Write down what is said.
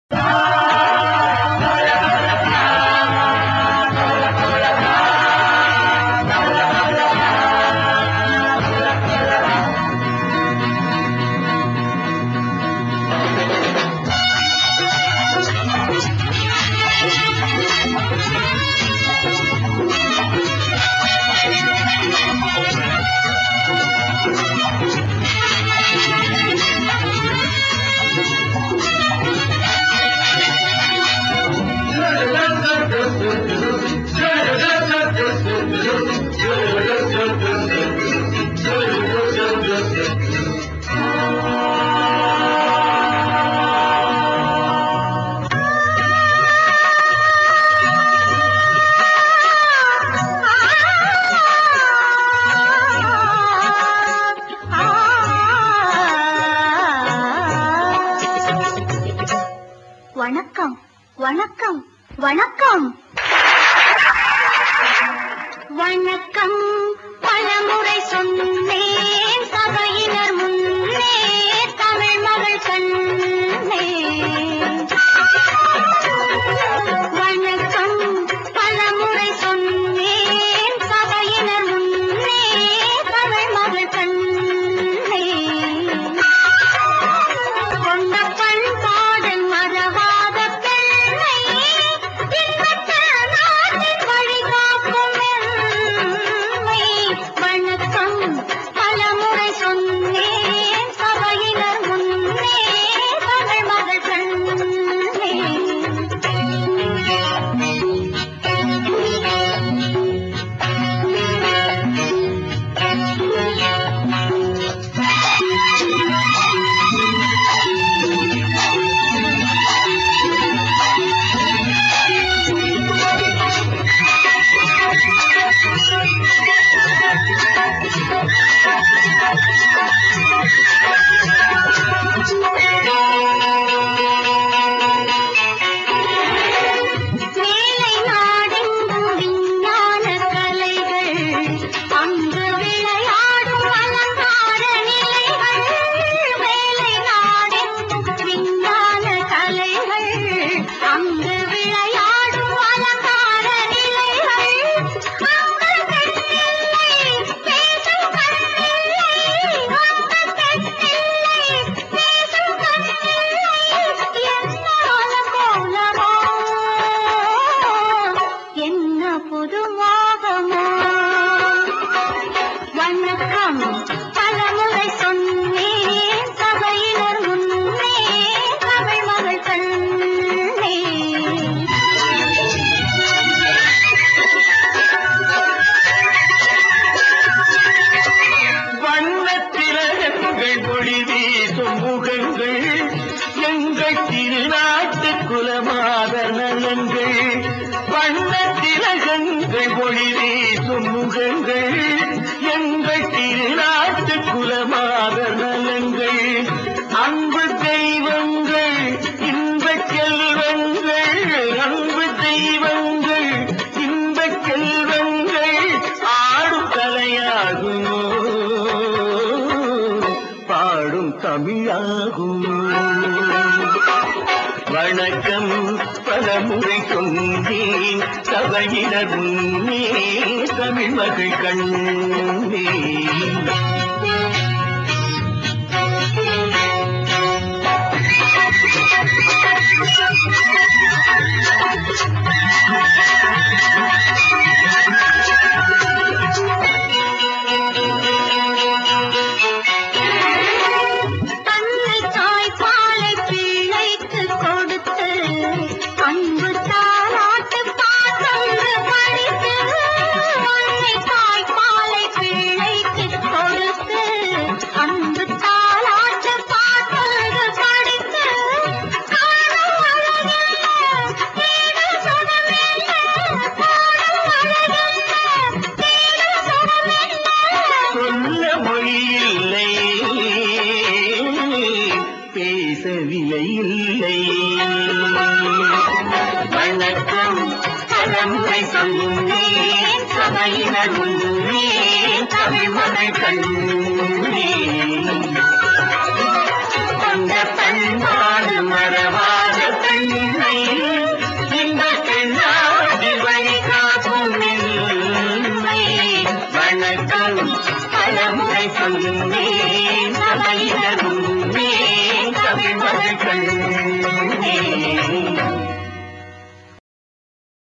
வணக்கம் வணக்கம் வணக்கம் வணக்கம் பலமுறை சொன்னேன் சபையினர் முன்னே தமிழ் மகள் கண்ணே வணக்கம் பலமுறை சொன்னேன் சபையினர் முன்னே தமிழ் மகள் கண்ணே கொண்ட பண்பாடு மறவாத பெண்ணை இன்பத்த நாட்டின் வழிகாக்கும் எம்மை. வணக்கம் பலமுறை சொன்னேன் சபையினர் முன்னே தமிழ் மகள் கண்ணே மேலை நாடெங்கும் விஞ்ஞான கலைகள் அங்கு விளையாடும் அலங்கார நிலைகள் மேலை நாடெங்கும் விஞ்ஞான கலைகள் அங்கு விளையாடும் அலங்கார நிலைகள் அங்கு பெண்ணில்லை பேசும் கண்ணில்லை அங்கு பெண்ணில்லை பேசும் கண்ணில்லை என்னால கோலமோ என்ன புது மோகமோ வணக்கம் பலமுறை சொன்னேன் சபையினர் முன்னே தமிழ் மகள் கண்ணே வண்ணத்திலகங்கள் ஒளி வீசும் முகங்கள் எங்கள் திருநாட்டு குலமாத நலங்கள் வண்ணத்திலகங்கள் ஒளி வீசும் முகங்கள் எங்கள் திருநாட்டு குலமாத நலங்கள் அன்பு தெய்வங்கள் இன்பச் செல்வங்கள் அன்பு தெய்வங்கள் இன்பச் செல்வங்கள் ஆடும் கலையாகுமோ பாடும் தமிழாகுமோ வணக்கம் பலமுறை சொன்னேன் சபையினர் முன்னே தமிழ் மகள் கண்ணே அன்னை தாய்ப்பாலை பிள்ளைக்கு கொடுத்து அன்பு தாலாட்டு பாசங்கு படித்து அன்னை தாய்ப்பாலை பிள்ளைக்கு கொடுத்து அன்பு தாலாட்டு பாசங்கு படித்து காணும் அழகில்ல வீடு சுடமில்ல காணும் அழகில்ல வீடு சுடமில்ல சொல்ல மொழி இல்லை பேச விலை இல்லை வணக்கம் தலைமுறை சொன்னேன் சபையினர் முன்னே தமிழ் மகள் கண்ணே கொண்ட பண்பாடு மறவாத பெண் பலமுறை சொன்னேன் சபையினரும் தமிழ் மகள் கண்ணே